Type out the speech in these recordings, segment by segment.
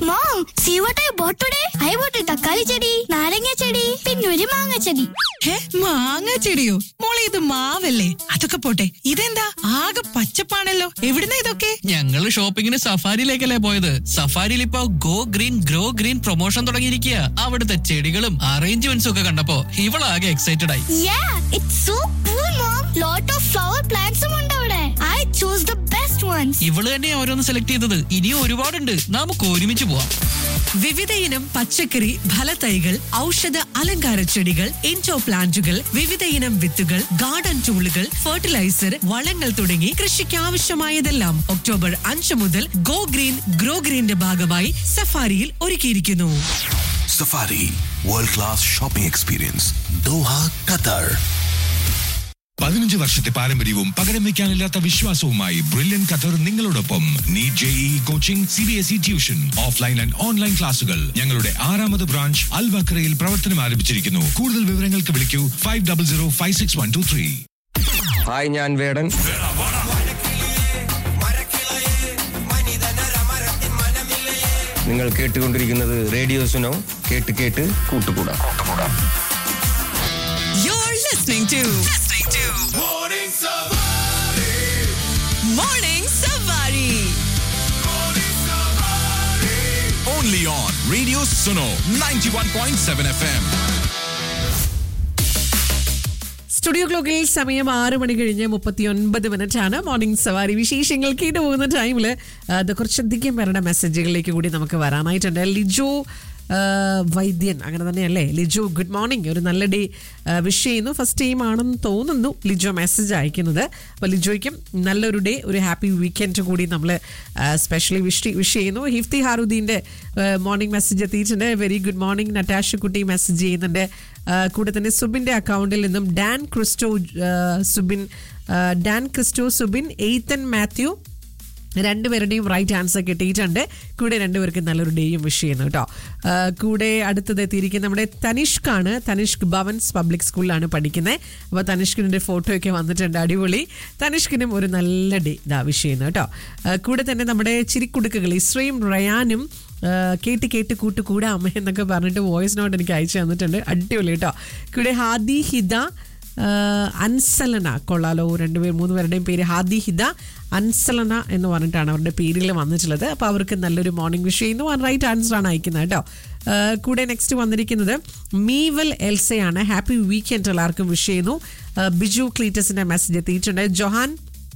Mom see what I bought today I bought തക്കാളി ചെടി നാരങ്ങ ചെടി പിന്നെ ഒരു മാങ്ങ ചെടി ഹേ മാങ്ങ ചെടിയോ മോളെ ഇത് മാവല്ലേ അതൊക്കെ പോട്ടെ ഇതെന്താ ആകെ പച്ചപ്പാണല്ലോ എവിടുന്ന ഇതൊക്കെ ഞങ്ങള് ഷോപ്പിങ്ങിന് സഫാരിയിലേക്കല്ലേ പോയത് സഫാരിയിൽ ഇപ്പൊ go green grow green promotion തുടങ്ങിയിരിക്കുക അവിടുത്തെ ചെടികളും അറേഞ്ച്മെന്റ്സും ഒക്കെ കണ്ടപ്പോ ഇവളാകെ എക്സൈറ്റഡ് ആയി Yeah, it's so cool, Mom. Lot of flower plants ഉണ്ട് അവിടെ. I chose the best ones. ഇവള് തന്നെ ഓരോന്ന് സെലക്ട് ചെയ്തത് ഇനിയും ഒരുപാടുണ്ട് നമുക്ക് ഒരുമിച്ച് പോവാം വിവിധ ഇനം പച്ചക്കറി ഫലത്തൈകൾ ഔഷധ അലങ്കാര ചെടികൾ ഇൻഡോ പ്ലാന്റുകൾ വിവിധ ഇനം വിത്തുകൾ ഗാർഡൻ ടൂളുകൾ ഫെർട്ടിലൈസർ വളങ്ങൾ തുടങ്ങി കൃഷിക്ക് ആവശ്യമായതെല്ലാം ഒക്ടോബർ അഞ്ച് മുതൽ ഗോ ഗ്രീൻ ഗ്രോ ഗ്രീന്റെ ഭാഗമായി സഫാരിയിൽ ഒരുക്കിയിരിക്കുന്നു Safari World Class Shopping Experience Doha, Qatar. പതിനഞ്ച് വർഷത്തെ പാരമ്പര്യവും പകരം വെക്കാനില്ലാത്ത വിശ്വാസവുമായി ബ്രില്യൻ ഖത്തർ നിങ്ങളോടൊപ്പം NEET JEE coaching C B S E tuition offline and online ക്ലാസുകൾ ഞങ്ങളുടെ ആറാമത് ബ്രാഞ്ച് അൽവക്രയിൽ പ്രവർത്തനം ആരംഭിച്ചിരിക്കുന്നു കൂടുതൽ വിവരങ്ങൾക്ക് വിളിക്കൂ five double zero five six one two three hi ഞാൻ വേടൻ നിങ്ങൾ കേട്ടുകൊണ്ടിരിക്കുന്നത് റേഡിയോ സുനോ കേട്ട് കേട്ട് കൂട്ടുകൂടാ You're listening to, listening to Morning Savari. Only on Radio Suno 91.7 FM. Studio ക്ലോക്കിൽ സമയം ആറ് മണി കഴിഞ്ഞ് മുപ്പത്തി ഒൻപത് മിനിറ്റ് ആണ് മോർണിംഗ് സവാരി വിശേഷങ്ങൾ കേട്ട് പോകുന്ന ടൈമിൽ അത് കുറച്ചധികം പേരുടെ മെസ്സേജുകളിലേക്ക് കൂടി നമുക്ക് വരാനായിട്ടുണ്ട് ലിജോ ആ, വൈദ്യൻ അങ്ങനെ തന്നെയല്ലേ ലിജോ ഗുഡ് മോർണിംഗ് ഒരു നല്ല ഡേ വിഷ് ചെയ്യുന്നു ഫസ്റ്റ് ടൈം ആണെന്ന് തോന്നുന്നു ലിജോ മെസ്സേജ് അയക്കുന്നത് അപ്പോൾ ലിജോയ്ക്കും നല്ലൊരു ഡേ ഒരു ഹാപ്പി വീക്കെൻഡ് കൂടി നമ്മൾ സ്പെഷ്യലി വിഷ് വിഷ് ചെയ്യുന്നു ഹിഫ്തി ഹാറുദ്ദീൻ്റെ മോർണിംഗ് മെസ്സേജ് എത്തിയിട്ടുണ്ട് വെരി ഗുഡ് മോർണിംഗ് നറ്റാഷ കുട്ടി മെസ്സേജ് ചെയ്യുന്നുണ്ട് ആ, കൂടെ തന്നെ സുബിൻ്റെ അക്കൗണ്ടിൽ നിന്നും ഡാൻ ക്രിസ്റ്റോ ആ, സുബിൻ ആ, ഡാൻ ക്രിസ്റ്റോ സുബിൻ എയ്ത്തൻ മാത്യു രണ്ടുപേരുടെയും റൈറ്റ് ആൻസർ കിട്ടിയിട്ടുണ്ട് കൂടെ രണ്ടുപേർക്ക് നല്ലൊരു ഡേയും വിഷ് ചെയ്യുന്നു കേട്ടോ ആ, കൂടെ അടുത്തത് എത്തിയിരിക്കുന്ന നമ്മുടെ തനിഷ്കാണ് തനിഷ്ക് ഭവൻസ് പബ്ലിക് സ്കൂളിലാണ് പഠിക്കുന്നത് അപ്പോൾ തനിഷ്കിൻ്റെ ഫോട്ടോയൊക്കെ വന്നിട്ടുണ്ട് അടിപൊളി തനിഷ്കിനും ഒരു നല്ല ഡേ ഇതാ വിഷ് ചെയ്യുന്നു കേട്ടോ ആ, കൂടെ തന്നെ നമ്മുടെ ചിരിക്കുടുക്കുകൾ ഇസ്രയും റയാനും ആ, കേട്ട് കേട്ട് കൂട്ട് കൂടെ അമ്മ എന്നൊക്കെ പറഞ്ഞിട്ട് വോയിസ് നോട്ട് എനിക്ക് അയച്ചു തന്നിട്ടുണ്ട് അടിപൊളി കേട്ടോ കൂടെ ഹാദി ഹിദ ആഹ് അൻസലന കൊള്ളാലോ രണ്ടുപേർ മൂന്ന് പേരുടെയും പേര് ഹാദി ഹിദ അൻസലന എന്ന് പറഞ്ഞിട്ടാണ് അവരുടെ പേരിൽ വന്നിട്ടുള്ളത് അപ്പോൾ അവർക്ക് നല്ലൊരു മോർണിംഗ് വിഷ് ചെയ്യുന്നു റൈറ്റ് ആൻസർ ആണ് അയക്കുന്നത് കേട്ടോ ആഹ് കൂടെ നെക്സ്റ്റ് വന്നിരിക്കുന്നത് മീവൽ എൽസയാണ് ഹാപ്പി വീക്കെൻഡ് എല്ലാവർക്കും വിഷ് ചെയ്യുന്നു ആഹ് ബിജു ക്ലീറ്റസിന്റെ മെസ്സേജ് എത്തിയിട്ടുണ്ട് ജൊഹാൻ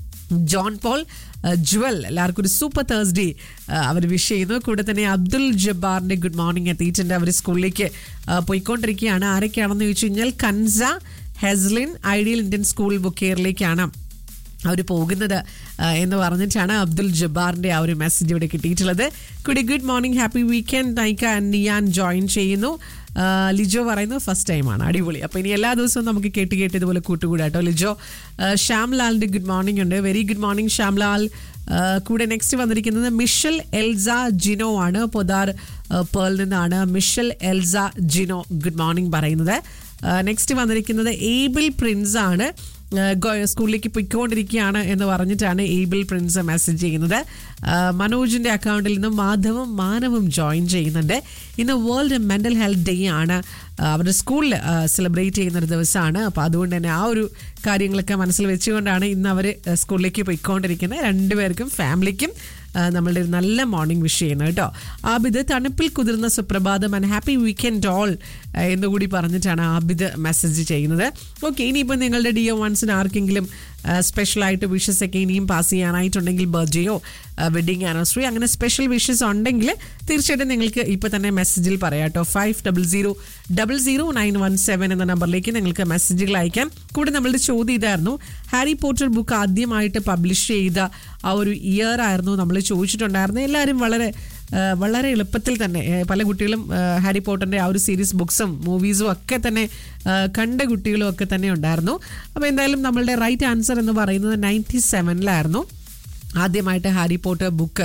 ജോൺ പോൾ അഹ് ജുവൽ എല്ലാവർക്കും ഒരു സൂപ്പർ തേഴ്സ്ഡേ അവർ വിഷ് ചെയ്യുന്നു കൂടെ തന്നെ അബ്ദുൽ ജബ്ബാറിന്റെ ഗുഡ് മോർണിംഗ് എത്തിയിട്ടുണ്ട് അവർ സ്കൂളിലേക്ക് അഹ് പോയിക്കൊണ്ടിരിക്കുകയാണ് ആരൊക്കെയാണെന്ന് ചോദിച്ചു കഴിഞ്ഞാൽ കൻസ ഹെസ്ലിൻ ഐഡിയൽ ഇന്ത്യൻ സ്കൂൾ ബുക്കെയറിലേക്കാണ് അവർ പോകുന്നത് ആ, എന്ന് പറഞ്ഞിട്ടാണ് അബ്ദുൽ ജബ്ബാറിന്റെ ആ ഒരു മെസ്സേജ് ഇവിടെ കിട്ടിയിട്ടുള്ളത് കുടി ഗുഡ് മോർണിംഗ് ഹാപ്പി വീക്കെൻഡ് നൈക്ക നിയാൻ ജോയിൻ ചെയ്യുന്നു ആ, ലിജോ പറയുന്നു ഫസ്റ്റ് ടൈമാണ് അടിപൊളി അപ്പോൾ ഇനി എല്ലാ ദിവസവും നമുക്ക് കേട്ട് കേട്ട് ഇതുപോലെ കൂട്ടുകൂടാട്ടോ ലിജോ ആ, ശ്യാംലാലിന്റെ ഗുഡ് മോർണിംഗ് ഉണ്ട് വെരി ഗുഡ് മോർണിംഗ് ശ്യാംലാൽ ആ, കൂടെ നെക്സ്റ്റ് വന്നിരിക്കുന്നത് മിഷൽ എൽസ ജിനോ ആണ് പൊതാർ ആ, പേൾ നിന്നാണ് മിഷൽ എൽസ ജിനോ ഗുഡ് മോർണിംഗ് പറയുന്നത് നെക്സ്റ്റ് വന്നിരിക്കുന്നത് ഏബിൾ പ്രിൻസ് ആണ് ഏഹ് ഗോ- സ്കൂളിലേക്ക് പൊയ്ക്കൊണ്ടിരിക്കുകയാണ് എന്ന് പറഞ്ഞിട്ടാണ് ഏബിൾ പ്രിൻസ് മെസ്സേജ് ചെയ്യുന്നത് ഏഹ് മനോജിന്റെ അക്കൗണ്ടിൽ നിന്നും മാധവും മാനവും ജോയിൻ ചെയ്യുന്നുണ്ട് ഇന്ന് വേൾഡ് മെന്റൽ ഹെൽത്ത് ഡേ ആണ് ഏഹ് അവരുടെ സ്കൂളിൽ സെലിബ്രേറ്റ് ചെയ്യുന്ന ഒരു ദിവസമാണ് അപ്പോൾ അതുകൊണ്ട് തന്നെ ആ ഒരു കാര്യങ്ങളൊക്കെ മനസ്സിൽ വെച്ചുകൊണ്ടാണ് ഇന്ന് അവർ സ്കൂളിലേക്ക് പോയിക്കൊണ്ടിരിക്കുന്നത് രണ്ടുപേർക്കും ഫാമിലിക്കും ആ, നമ്മളുടെ ഒരു നല്ല മോർണിംഗ് വിഷ് ചെയ്യുന്നത് കേട്ടോ ആബിദ് തണുപ്പിൽ കുതിർന്ന സുപ്രഭാതം ആൻഡ് ഹാപ്പി വീക്കെൻഡ് ഓൾ എന്നുകൂടി പറഞ്ഞിട്ടാണ് ആബിദ് മെസ്സേജ് ചെയ്യുന്നത് ഓക്കെ ഇനിയിപ്പോൾ നിങ്ങളുടെ ഡിഒ വൺസിന് ആർക്കെങ്കിലും സ്പെഷ്യലായിട്ട് വിഷസ് ഒക്കെ ഇനിയും പാസ് ചെയ്യാനായിട്ടുണ്ടെങ്കിൽ ബർത്ത്ഡേയോ വെഡിങ് ആനിവേഴ്സറി അങ്ങനെ സ്പെഷ്യൽ വിഷസ് ഉണ്ടെങ്കിൽ തീർച്ചയായിട്ടും നിങ്ങൾക്ക് ഇപ്പോൾ തന്നെ മെസ്സേജിൽ പറയാം കേട്ടോ five double zero double zero nine one seven എന്ന നമ്പറിലേക്ക് നിങ്ങൾക്ക് മെസ്സേജുകൾ അയക്കാം കൂടെ നമ്മളുടെ ചോദ്യം ഇതായിരുന്നു ഹാരി പോട്ടർ ബുക്ക് ആദ്യമായിട്ട് പബ്ലിഷ് ചെയ്ത ആ ഒരു ഇയർ ആയിരുന്നു നമ്മൾ ചോദിച്ചിട്ടുണ്ടായിരുന്നു എല്ലാവരും വളരെ ആ, വളരെ എളുപ്പത്തിൽ തന്നെ ഏ, പല കുട്ടികളും ആ, ഹാരി പോട്ടറിൻ്റെ ആ ഒരു സീരീസ് ബുക്സും മൂവീസും ഒക്കെ തന്നെ ആ, കണ്ട കുട്ടികളും ഒക്കെ തന്നെ ഉണ്ടായിരുന്നു അപ്പോൾ എന്തായാലും നമ്മളുടെ റൈറ്റ് ആൻസർ എന്ന് പറയുന്നത് നയൻറ്റി സെവനിലായിരുന്നു ആദ്യമായിട്ട് ഹാരി പോട്ടർ ബുക്ക്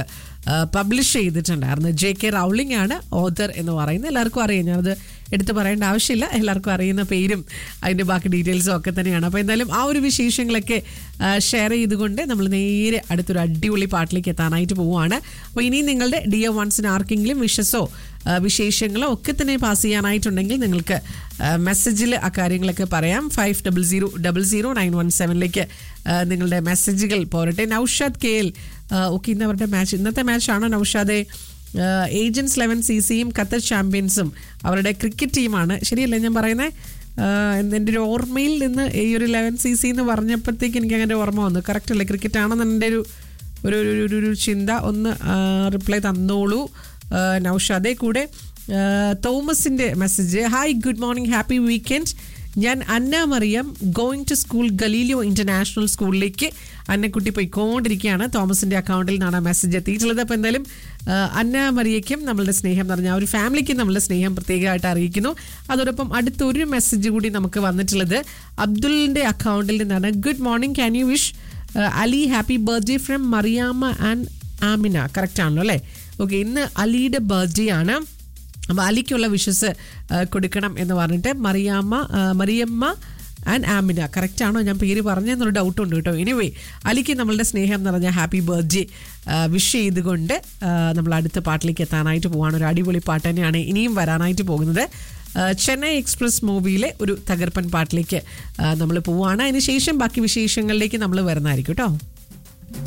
പബ്ലിഷ് ചെയ്തിട്ടുണ്ടായിരുന്നു ജെ കെ റൗളിംഗ് ആണ് ഓതർ എന്ന് പറയുന്നത് എല്ലാവർക്കും അറിയാം ഞാനത് എടുത്തു പറയേണ്ട ആവശ്യമില്ല എല്ലാവർക്കും അറിയുന്ന പേരും അതിൻ്റെ ബാക്കി ഡീറ്റെയിൽസും ഒക്കെ തന്നെയാണ് അപ്പോൾ എന്തായാലും ആ ഒരു വിശേഷങ്ങളൊക്കെ ഷെയർ ചെയ്തുകൊണ്ട് നമ്മൾ നേരെ അടുത്തൊരു അടിപൊളി പാട്ടിലേക്ക് എത്താനായിട്ട് പോവുകയാണ് അപ്പോൾ ഇനി നിങ്ങളുടെ ഡിയർ വൺസിന് ആർക്കെങ്കിലും വിഷസോ ആ, വിശേഷങ്ങളോ ഒക്കെ തന്നെ പാസ് ചെയ്യാനായിട്ടുണ്ടെങ്കിൽ നിങ്ങൾക്ക് മെസ്സേജിൽ ആ കാര്യങ്ങളൊക്കെ പറയാം five double zero double zero nine one സെവനിലേക്ക് നിങ്ങളുടെ മെസ്സേജുകൾ പോരട്ടെ നൌഷാദ് കെ എൽ ഓക്കെ ഇന്ന് അവരുടെ മാച്ച് ഇന്നത്തെ മാച്ചാണോ നൌഷാദെ ഏജൻസ് ലെവൻ സി സിയും ഖത്തർ ചാമ്പ്യൻസും അവരുടെ ക്രിക്കറ്റ് ടീമാണ് ശരിയല്ലേ ഞാൻ പറയുന്നത് എൻ്റെ ഒരു ഓർമ്മയിൽ നിന്ന് ഈ ഒരു ലെവൻ സി സി എന്ന് പറഞ്ഞപ്പോഴത്തേക്ക് എനിക്ക് അങ്ങനെ ഓർമ്മ വന്നു കറക്റ്റ് അല്ലേ ക്രിക്കറ്റ് ആണെന്ന് എൻ്റെ ഒരു ഒരു ഒരു- ഒരു ഒരു ചിന്ത ഒന്ന് റിപ്ലൈ തന്നോളൂ ആ, നൗഷാദെ കൂടെ ആ, തോമസിന്റെ message hi good morning happy weekend ഞാൻ Anna Mariyam going to school Galileo International സ്കൂളിലേക്ക് അന്നക്കുട്ടി പോയിക്കൊണ്ടിരിക്കുകയാണ് തോമസിന്റെ അക്കൗണ്ടിൽ നിന്നാണ് ആ മെസ്സേജ് എത്തിയിട്ടുള്ളത് അപ്പോൾ എന്തായാലും ആ, അന്ന മറിയയ്ക്കും നമ്മളുടെ സ്നേഹം നിറഞ്ഞ ആ ഒരു ഫാമിലിക്കും നമ്മളുടെ സ്നേഹം പ്രത്യേകമായിട്ട് അറിയിക്കുന്നു അതോടൊപ്പം അടുത്തൊരു മെസ്സേജ് കൂടി നമുക്ക് വന്നിട്ടുള്ളത് അബ്ദുലിന്റെ അക്കൗണ്ടിൽ നിന്നാണ് good morning can you wish Ali happy birthday from Mariyamma and Amina correct ആണല്ലോ അല്ലേ ഓക്കെ ഇന്ന് അലിയുടെ ബർത്ത്ഡേ ആണ് അപ്പോൾ അലിക്കുള്ള വിഷസ് കൊടുക്കണം എന്ന് പറഞ്ഞിട്ട് മറിയാമ്മ ആ, മറിയമ്മ ആൻഡ് ആമിന കറക്റ്റ് ആണോ ഞാൻ പേര് പറഞ്ഞെന്നൊരു ഡൗട്ട് ഉണ്ട് കേട്ടോ എനിവേ അലിക്ക് നമ്മളുടെ സ്നേഹം നിറഞ്ഞ ഹാപ്പി ബർത്ത്ഡേ വിഷ് ചെയ്തുകൊണ്ട് ആ, നമ്മൾ അടുത്ത പാട്ടിലേക്ക് എത്താനായിട്ട് പോവാണ് ഒരു അടിപൊളി പാട്ട് തന്നെയാണ് ഇനിയും വരാനായിട്ട് പോകുന്നത് ആ, ചെന്നൈ എക്സ്പ്രസ് മൂവിയിലെ ഒരു തകർപ്പൻ പാട്ടിലേക്ക് നമ്മൾ പോവുകയാണ് അതിന് ശേഷം ബാക്കി വിശേഷങ്ങളിലേക്ക് നമ്മൾ വരുന്നതായിരിക്കും കേട്ടോ